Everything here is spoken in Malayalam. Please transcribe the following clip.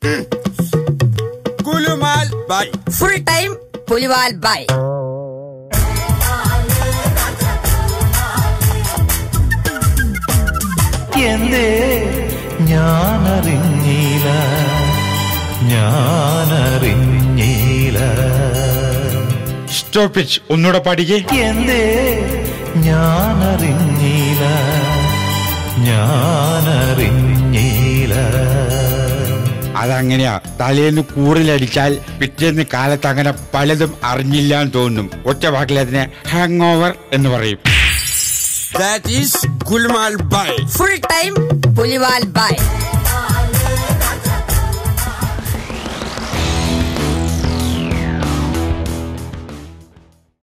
ഗുലുമാൽ ബൈ ഫുൾ ടൈം പുലിവാൽ ബൈ എന്തേ ഞാനറിഞ്ഞില്ല ഞാനറിഞ്ഞില്ല സ്റ്റോപ്പ് ഇറ്റ് ഒന്നുകൂടെ പാടിക്കേ എന്തേ ഞാനറിഞ്ഞില്ല ഞാനറിഞ്ഞില്ല അതങ്ങനെയാ തലേന്ന് കൂറിലടിച്ചാൽ പിറ്റേന്ന് കാലത്ത് അങ്ങനെ പലതും അറിഞ്ഞില്ല എന്ന് തോന്നും ഒറ്റ വാക്കിൽ അതിനെ ഹാങ് ഓവർ എന്ന് പറയും That is Gulmal Bay. Full time പുലിവാൽ ബൈ